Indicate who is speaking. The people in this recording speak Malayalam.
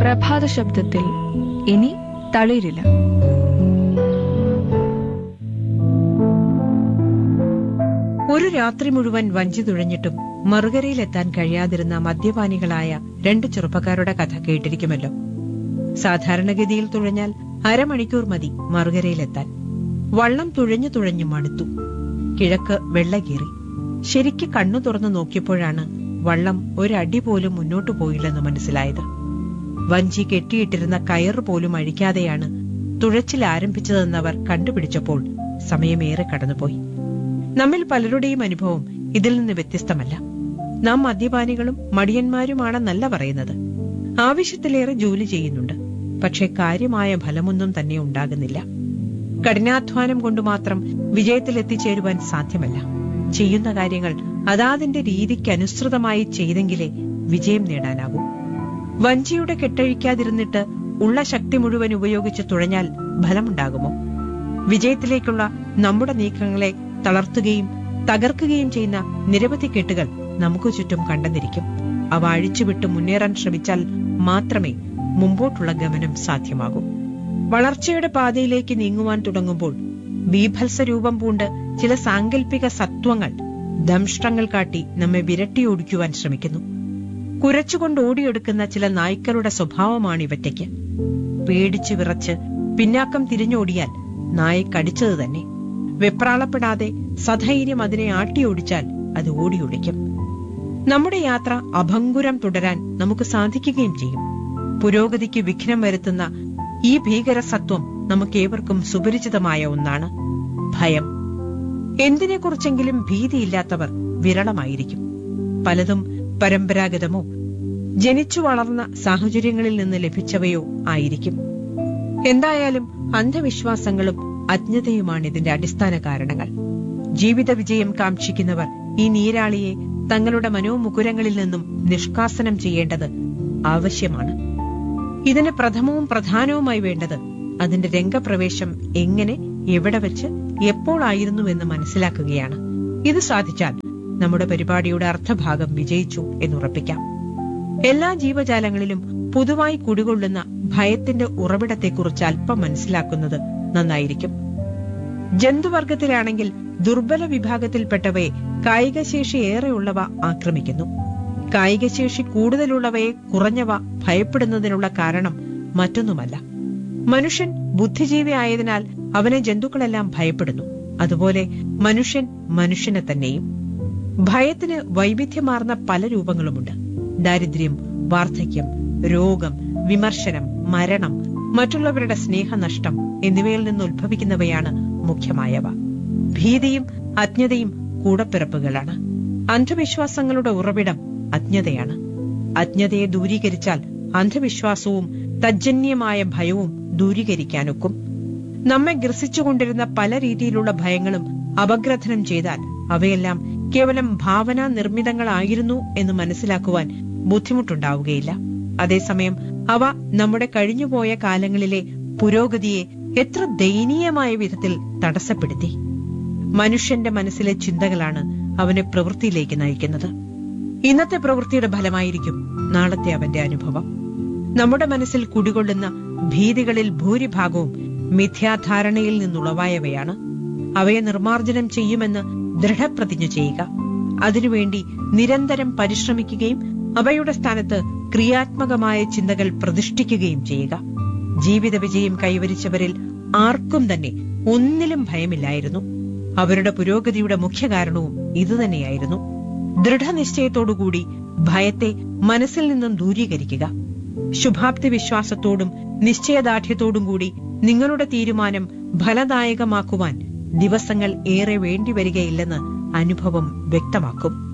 Speaker 1: പ്രഭാത ശബ്ദത്തിൽ ഇനി തളിരില്ല
Speaker 2: ഒരു രാത്രി മുഴുവൻ വഞ്ചി തുഴഞ്ഞിട്ടും മറുകരയിലെത്താൻ കഴിയാതിരുന്ന മദ്യപാനികളായ രണ്ട് ചെറുപ്പക്കാരുടെ കഥ കേട്ടിരിക്കുമല്ലോ സാധാരണഗതിയിൽ തുഴഞ്ഞാൽ അരമണിക്കൂർ മതി മറുകരയിലെത്താൻ വള്ളം തുഴഞ്ഞു തുഴഞ്ഞു മടുത്തു കിഴക്ക് വെള്ളകീറി ശരിക്ക് കണ്ണു തുറന്നു നോക്കിയപ്പോഴാണ് വള്ളം ഒരടി പോലും മുന്നോട്ടു പോയില്ലെന്ന് മനസ്സിലായത് വഞ്ചി കെട്ടിയിട്ടിരുന്ന കയറ് പോലും അഴിക്കാതെയാണ് തുഴച്ചിൽ ആരംഭിച്ചതെന്നവർ കണ്ടുപിടിച്ചപ്പോൾ സമയമേറെ കടന്നുപോയി നമ്മിൽ പലരുടെയും അനുഭവം ഇതിൽ നിന്ന് വ്യത്യസ്തമല്ല നാം മദ്യപാനികളും മടിയന്മാരുമാണെന്നല്ല പറയുന്നത് ആവശ്യത്തിലേറെ ജോലി ചെയ്യുന്നുണ്ട് പക്ഷെ കാര്യമായ ഫലമൊന്നും തന്നെ ഉണ്ടാകുന്നില്ല കഠിനാധ്വാനം കൊണ്ട് മാത്രം വിജയത്തിൽ എത്തിച്ചേരുവാൻ സാധ്യമല്ല ചെയ്യുന്ന കാര്യങ്ങൾ അതാതിന്റെ രീതിക്ക് അനുസൃതമായി ചെയ്തെങ്കിലേ വിജയം നേടാനാകൂ വഞ്ചിയുടെ കെട്ടഴിക്കാതിരുന്നിട്ട് ഉള്ള ശക്തി മുഴുവൻ ഉപയോഗിച്ച് തുഴഞ്ഞാൽ ഫലമുണ്ടാകുമോ വിജയത്തിലേക്കുള്ള നമ്മുടെ നീക്കങ്ങളെ തളർത്തുകയും തകർക്കുകയും ചെയ്യുന്ന നിരവധി കെട്ടുകൾ നമുക്ക് ചുറ്റും കണ്ടെന്നിരിക്കും അവ അഴിച്ചുവിട്ട് മുന്നേറാൻ ശ്രമിച്ചാൽ മാത്രമേ മുമ്പോട്ടുള്ള ഗമനം സാധ്യമാകൂ വളർച്ചയുടെ പാതയിലേക്ക് നീങ്ങുവാൻ തുടങ്ങുമ്പോൾ ബീഭത്സ രൂപം പൂണ്ട് ചില സാങ്കല്പിക സത്വങ്ങൾ ദംഷ്ടങ്ങൾ കാട്ടി നമ്മെ വിരട്ടിയോടിക്കുവാൻ ശ്രമിക്കുന്നു കുരച്ചുകൊണ്ട് ഓടിയെടുക്കുന്ന ചില നായ്ക്കളുടെ സ്വഭാവമാണ് ഇവറ്റയ്ക്ക് പേടിച്ചു വിറച്ച് പിന്നാക്കം തിരിഞ്ഞോടിയാൽ നായ കടിച്ചത് തന്നെ വെപ്രാളപ്പെടാതെ സധൈര്യം അതിനെ ആട്ടിയോടിച്ചാൽ അത് ഓടിയൊളിക്കും നമ്മുടെ യാത്ര അഭംഗുരം തുടരാൻ നമുക്ക് സാധിക്കുകയും ചെയ്യും പുരോഗതിക്ക് വിഘ്നം വരുത്തുന്ന ഈ ഭീകരസത്വം നമുക്കേവർക്കും സുപരിചിതമായ ഒന്നാണ് ഭയം എന്തിനെക്കുറിച്ചെങ്കിലും ഭീതിയില്ലാത്തവർ വിരളമായിരിക്കും പലതും പരമ്പരാഗതമോ ജനിച്ചു വളർന്ന സാഹചര്യങ്ങളിൽ നിന്ന് ലഭിച്ചവയോ ആയിരിക്കും എന്തായാലും അന്ധവിശ്വാസങ്ങളും അജ്ഞതയുമാണ് ഇതിന്റെ അടിസ്ഥാന കാരണങ്ങൾ ജീവിത വിജയം കാക്ഷിക്കുന്നവർ ഈ നീരാളിയെ തങ്ങളുടെ മനോമുകുരങ്ങളിൽ നിന്നും നിഷ്കാസനം ചെയ്യേണ്ടത് ആവശ്യമാണ് ഇതിന് പ്രഥമവും പ്രധാനവുമായി വേണ്ടത് അതിന്റെ രംഗപ്രവേശം എങ്ങനെ എവിടെ വെച്ച് എപ്പോഴായിരുന്നുവെന്ന് മനസ്സിലാക്കുകയാണ് ഇത് സാധിച്ചാൽ നമ്മുടെ പരിപാടിയുടെ അർത്ഥഭാഗം വിജയിച്ചു എന്നുറപ്പിക്കാം എല്ലാ ജീവജാലങ്ങളിലും പൊതുവായി കുടികൊള്ളുന്ന ഭയത്തിന്റെ ഉറവിടത്തെക്കുറിച്ച് അല്പം മനസ്സിലാക്കുന്നത് നന്നായിരിക്കും ജന്തുവർഗത്തിലാണെങ്കിൽ ദുർബല വിഭാഗത്തിൽപ്പെട്ടവയെ കായികശേഷി ഏറെയുള്ളവ ആക്രമിക്കുന്നു കായികശേഷി കൂടുതലുള്ളവയെ കുറഞ്ഞവ ഭയപ്പെടുന്നതിനുള്ള കാരണം മറ്റൊന്നുമല്ല മനുഷ്യൻ ബുദ്ധിജീവി ആയതിനാൽ അവനെ ജന്തുക്കളെല്ലാം ഭയപ്പെടുന്നു അതുപോലെ മനുഷ്യൻ മനുഷ്യനെ തന്നെയും ഭയത്തിന് വൈവിധ്യമാർന്ന പല രൂപങ്ങളുമുണ്ട് ദാരിദ്ര്യം വാർദ്ധക്യം രോഗം വിമർശനം മരണം മറ്റുള്ളവരുടെ സ്നേഹനഷ്ടം എന്നിവയിൽ നിന്ന് ഉത്ഭവിക്കുന്നവയാണ് മുഖ്യമായവ ഭീതിയും അജ്ഞതയും കൂടപ്പിറപ്പുകളാണ് അന്ധവിശ്വാസങ്ങളുടെ ഉറവിടം അജ്ഞതയാണ് അജ്ഞതയെ ദൂരീകരിച്ചാൽ അന്ധവിശ്വാസവും തജ്ജന്യമായ ഭയവും ദൂരീകരിക്കാനൊക്കും നമ്മെ ഗ്രസിച്ചുകൊണ്ടിരുന്ന പല രീതിയിലുള്ള ഭയങ്ങളും അപഗ്രഥനം ചെയ്താൽ അവയെല്ലാം കേവലം ഭാവനാ നിർമ്മിതങ്ങളായിരുന്നു എന്ന് മനസ്സിലാക്കുവാൻ ബുദ്ധിമുട്ടുണ്ടാവുകയില്ല അതേസമയം അവ നമ്മുടെ കഴിഞ്ഞുപോയ കാലങ്ങളിലെ പുരോഗതിയെ എത്ര ദയനീയമായ വിധത്തിൽ തടസ്സപ്പെടുത്തി മനുഷ്യന്റെ മനസ്സിലെ ചിന്തകളാണ് അവനെ പ്രവൃത്തിയിലേക്ക് നയിക്കുന്നത് ഇന്നത്തെ പ്രവൃത്തിയുടെ ഫലമായിരിക്കും നാളത്തെ അവന്റെ അനുഭവം നമ്മുടെ മനസ്സിൽ കുടികൊള്ളുന്ന ഭീതികളിൽ ഭൂരിഭാഗവും മിഥ്യാധാരണയിൽ നിന്നുളവായവയാണ് അവയെ നിർമ്മാർജ്ജനം ചെയ്യുമെന്ന് ദൃഢപ്രതിജ്ഞ ചെയ്യുക അതിനുവേണ്ടി നിരന്തരം പരിശ്രമിക്കുകയും അവയുടെ സ്ഥാനത്ത് ക്രിയാത്മകമായ ചിന്തകൾ പ്രതിഷ്ഠിക്കുകയും ചെയ്യുക ജീവിത വിജയം കൈവരിച്ചവരിൽ ആർക്കും തന്നെ ഒന്നിലും ഭയമില്ലായിരുന്നു അവരുടെ പുരോഗതിയുടെ മുഖ്യ കാരണവും ഇതുതന്നെയായിരുന്നു ദൃഢനിശ്ചയത്തോടുകൂടി ഭയത്തെ മനസ്സിൽ നിന്നും ദൂരീകരിക്കുക ശുഭാപ്തി വിശ്വാസത്തോടും നിശ്ചയദാർഢ്യത്തോടും കൂടി നിങ്ങളുടെ തീരുമാനം ഫലദായകമാക്കുവാൻ ദിവസങ്ങൾ ഏറെ വേണ്ടിവരികയില്ലെന്ന് അനുഭവം വ്യക്തമാക്കും